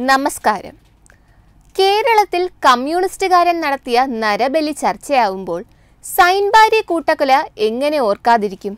നമസ്കാരം കേരളത്തിൽ കമ്മ്യൂണിസ്റ്റുകാരൻ നടത്തിയ നരബലി ചർച്ചയാവുമ്പോൾ സൈൻബാരി കൂട്ടക്കൊല എങ്ങനെ ഓർക്കാതിരിക്കും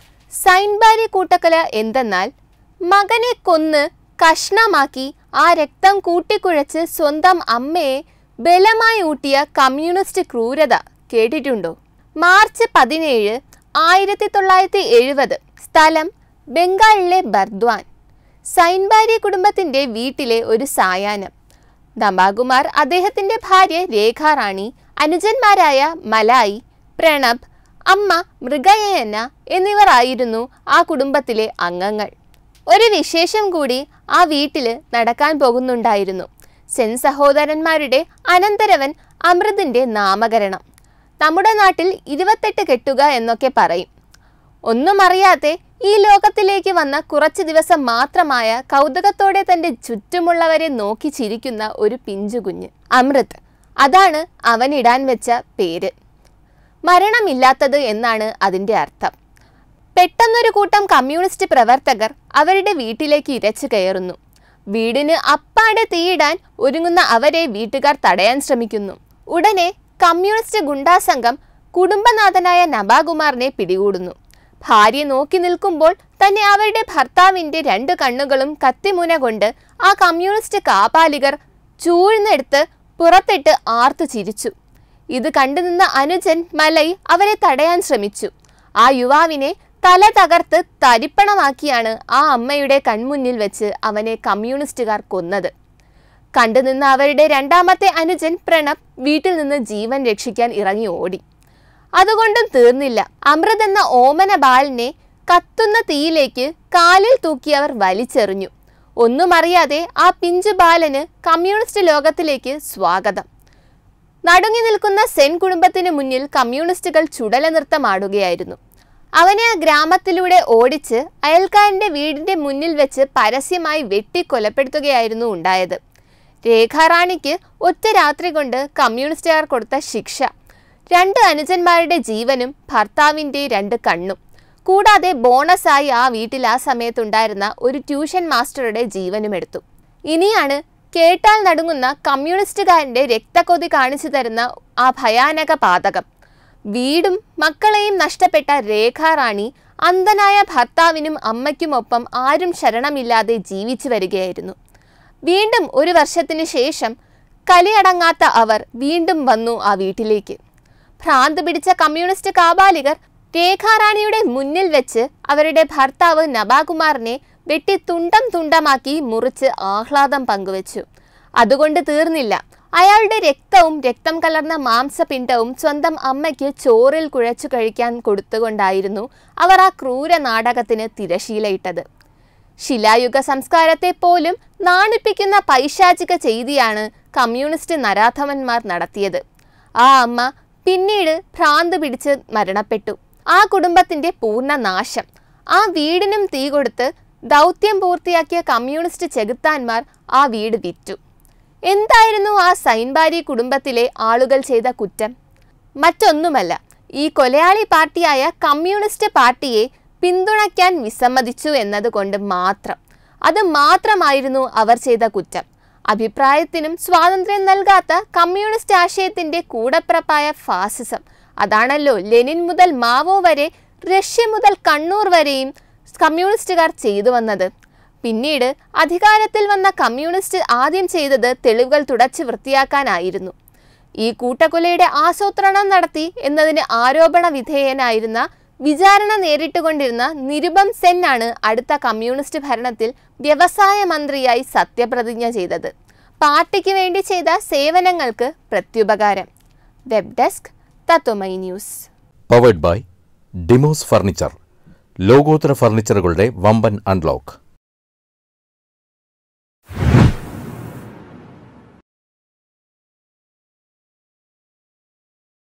സൈൻബാരി കൂട്ടക്കൊല എന്തെന്നാൽ മകനെ കൊന്ന് കഷ്ണമാക്കി ആ രക്തം കൂട്ടിക്കുഴച്ച് സ്വന്തം അമ്മയെ ബലമായി ഊട്ടിയ കമ്മ്യൂണിസ്റ്റ് ക്രൂരത കേട്ടിട്ടുണ്ടോ മാർച്ച് പതിനേഴ് ആയിരത്തി തൊള്ളായിരത്തി എഴുപത് സ്ഥലം ബംഗാളിലെ ബർദ്വാൻ സൈൻബാരി കുടുംബത്തിന്റെ വീട്ടിലെ ഒരു സായാഹ്നം നബാകുമാർ അദ്ദേഹത്തിന്റെ ഭാര്യ രേഖാറാണി അനുജന്മാരായ മലായി പ്രണബ് അമ്മ മൃഗയന്ന എന്നിവർ ആയിരുന്നു ആ കുടുംബത്തിലെ അംഗങ്ങൾ ഒരു വിശേഷം കൂടി ആ വീട്ടിൽ നടക്കാൻ പോകുന്നുണ്ടായിരുന്നു സെൻ സഹോദരന്മാരുടെ അനന്തരവൻ അമൃതിന്റെ നാമകരണം നമ്മുടെ നാട്ടിൽ ഇരുപത്തെട്ട് കെട്ടുക എന്നൊക്കെ പറയും ഒന്നും അറിയാതെ ഈ ലോകത്തിലേക്ക് വന്ന കുറച്ച് ദിവസം മാത്രമായ കൗതുകത്തോടെ തന്റെ ചുറ്റുമുള്ളവരെ നോക്കി ചിരിക്കുന്ന ഒരു പിഞ്ചു കുഞ്ഞ് അമൃത് അതാണ് അവനിടാൻ വെച്ച പേര് മരണമില്ലാത്തത് എന്നാണ് അതിൻ്റെ അർത്ഥം പെട്ടെന്നൊരു കൂട്ടം കമ്മ്യൂണിസ്റ്റ് പ്രവർത്തകർ അവരുടെ വീട്ടിലേക്ക് ഇരച്ചു കയറുന്നു വീടിന് അപ്പാടെ തീയിടാൻ ഒരുങ്ങുന്ന അവരെ വീട്ടുകാർ തടയാൻ ശ്രമിക്കുന്നു ഉടനെ കമ്മ്യൂണിസ്റ്റ് ഗുണ്ടാ സംഘം കുടുംബനാഥനായ നബാകുമാറിനെ പിടികൂടുന്നു ഭാര്യ നോക്കി നിൽക്കുമ്പോൾ തന്നെ അവരുടെ ഭർത്താവിന്റെ രണ്ട് കണ്ണുകളും കത്തിമുന കൊണ്ട് ആ കമ്മ്യൂണിസ്റ്റ് കാപാലികർ ചൂഴ്ന്നെടുത്ത് പുറത്തിട്ട് ആർത്തു ചിരിച്ചു ഇത് കണ്ടുനിന്ന അനുജൻ മലൈ അവരെ തടയാൻ ശ്രമിച്ചു ആ യുവാവിനെ തല തകർത്ത് തരിപ്പണമാക്കിയാണ് ആ അമ്മയുടെ കൺമുന്നിൽ വെച്ച് അവനെ കമ്മ്യൂണിസ്റ്റുകാർ കൊന്നത് കണ്ടുനിന്ന അവരുടെ രണ്ടാമത്തെ അനുജൻ പ്രണബ് വീട്ടിൽ നിന്ന് ജീവൻ രക്ഷിക്കാൻ ഇറങ്ങി ഓടി അതുകൊണ്ടും തീർന്നില്ല അമൃത് എന്ന ഓമന ബാലനെ കത്തുന്ന തീയിലേക്ക് കാലിൽ തൂക്കിയവർ വലിച്ചെറിഞ്ഞു ഒന്നും അറിയാതെ ആ പിഞ്ചു ബാലന് കമ്മ്യൂണിസ്റ്റ് ലോകത്തിലേക്ക് സ്വാഗതം നടുങ്ങി നിൽക്കുന്ന സെൻ കുടുംബത്തിന് മുന്നിൽ കമ്മ്യൂണിസ്റ്റുകൾ ചുടല നൃത്തമാടുകയായിരുന്നു അവനെ ആ ഗ്രാമത്തിലൂടെ ഓടിച്ച് അയൽക്കാരന്റെ വീടിന്റെ മുന്നിൽ വെച്ച് പരസ്യമായി വെട്ടി കൊലപ്പെടുത്തുകയായിരുന്നു ഉണ്ടായത് രേഖാറാണിക്ക് ഒറ്റ രാത്രി കൊണ്ട് കമ്മ്യൂണിസ്റ്റുകാർ കൊടുത്ത ശിക്ഷ രണ്ട് അനുജന്മാരുടെ ജീവനും ഭർത്താവിൻ്റെ രണ്ട് കണ്ണും കൂടാതെ ബോണസായി ആ വീട്ടിൽ ആ സമയത്തുണ്ടായിരുന്ന ഒരു ട്യൂഷൻ മാസ്റ്ററുടെ ജീവനും എടുത്തു ഇനിയാണ് കേട്ടാൽ നടുങ്ങുന്ന കമ്മ്യൂണിസ്റ്റുകാരൻ്റെ രക്തക്കൊതി കാണിച്ചു തരുന്ന ആ ഭയാനക പാതകം വീടും മക്കളെയും നഷ്ടപ്പെട്ട രേഖാറാണി അന്ധനായ ഭർത്താവിനും അമ്മയ്ക്കുമൊപ്പം ആരും ശരണമില്ലാതെ ജീവിച്ചു വരികയായിരുന്നു വീണ്ടും ഒരു വർഷത്തിന് ശേഷം കലിയടങ്ങാത്ത അവർ വീണ്ടും വന്നു ആ വീട്ടിലേക്ക് ഭ്രാന്ത് പിടിച്ച കമ്മ്യൂണിസ്റ്റ് കാബാലികർ രേഖാറാണിയുടെ മുന്നിൽ വെച്ച് അവരുടെ ഭർത്താവ് നബാകുമാറിനെ വെട്ടി തുണ്ടം തുണ്ടമാക്കി മുറിച്ച് ആഹ്ലാദം പങ്കുവച്ചു അതുകൊണ്ട് തീർന്നില്ല അയാളുടെ രക്തവും രക്തം കലർന്ന മാംസപിണ്ഡവും സ്വന്തം അമ്മയ്ക്ക് ചോറിൽ കുഴച്ചു കഴിക്കാൻ കൊടുത്തുകൊണ്ടായിരുന്നു അവർ ആ ക്രൂര നാടകത്തിന് തിരശീലയിട്ടത് ശിലായുഗ സംസ്കാരത്തെ പോലും നാണിപ്പിക്കുന്ന പൈശാചിക ചെയ്തിയാണ് കമ്മ്യൂണിസ്റ്റ് നരാധമന്മാർ നടത്തിയത് ആ അമ്മ പിന്നീട് ഭ്രാന്ത് പിടിച്ച് മരണപ്പെട്ടു ആ കുടുംബത്തിന്റെ പൂർണ്ണ നാശം ആ വീടിനും തീ കൊടുത്ത് ദൗത്യം പൂർത്തിയാക്കിയ കമ്മ്യൂണിസ്റ്റ് ചെകുത്താന്മാർ ആ വീട് വിറ്റു എന്തായിരുന്നു ആ സൈൻബാരി കുടുംബത്തിലെ ആളുകൾ ചെയ്ത കുറ്റം മറ്റൊന്നുമല്ല ഈ കൊലയാളി പാർട്ടിയായ കമ്മ്യൂണിസ്റ്റ് പാർട്ടിയെ പിന്തുണയ്ക്കാൻ വിസമ്മതിച്ചു എന്നതുകൊണ്ട് മാത്രം അത് മാത്രമായിരുന്നു അവർ ചെയ്ത കുറ്റം അഭിപ്രായത്തിനും സ്വാതന്ത്ര്യം നൽകാത്ത കമ്മ്യൂണിസ്റ്റ് ആശയത്തിന്റെ കൂടപ്പിറപ്പായ ഫാസിസം അതാണല്ലോ ലെനിൻ മുതൽ മാവോ വരെ റഷ്യ മുതൽ കണ്ണൂർ വരെയും കമ്മ്യൂണിസ്റ്റുകാർ ചെയ്തു വന്നത് പിന്നീട് അധികാരത്തിൽ വന്ന കമ്മ്യൂണിസ്റ്റ് ആദ്യം ചെയ്തത് തെളിവുകൾ തുടച്ച് വൃത്തിയാക്കാനായിരുന്നു ഈ കൂട്ടക്കൊലയുടെ ആസൂത്രണം നടത്തി എന്നതിന് ആരോപണ വിധേയനായിരുന്ന വിചാരണ നേരിട്ടുകൊണ്ടിരുന്ന നിരുപം സെൻ ആണ് അടുത്ത കമ്മ്യൂണിസ്റ്റ് ഭരണത്തിൽ വ്യവസായ മന്ത്രിയായി സത്യപ്രതിജ്ഞ ചെയ്തത് പാർട്ടിക്ക് വേണ്ടി ചെയ്ത സേവനങ്ങൾക്ക് പ്രത്യുപകാരം web desk Tattvamayi news powered by Demos furniture ലോകോത്തര ഫർണിച്ചറുകളുടെ വമ്പൻ അൺലോക്ക്